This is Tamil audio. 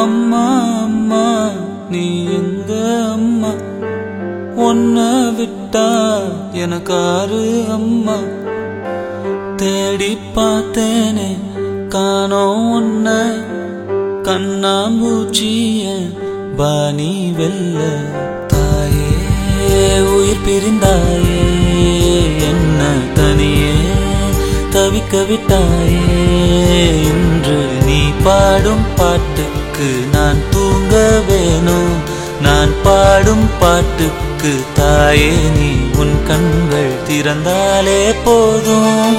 அம்மா அம்மா நீ எங்க அம்மா உன்னை விட்டா எனக்காரு அம்மா தேடி பார்த்தேனே காணோம் உன்ன கண்ணாம்பூச்சிய பாணி வெல்ல தாயே உயிர் பிரிந்தாயே என்ன தனியே தவிக்க விட்டாயே இன்று நீ பாடும் பாட்டுக்கு நான் தூங்க வேணும் நான் பாடும் பாட்டுக்கு தாயே நீ உன் கண்கள் திறந்தாலே போதும்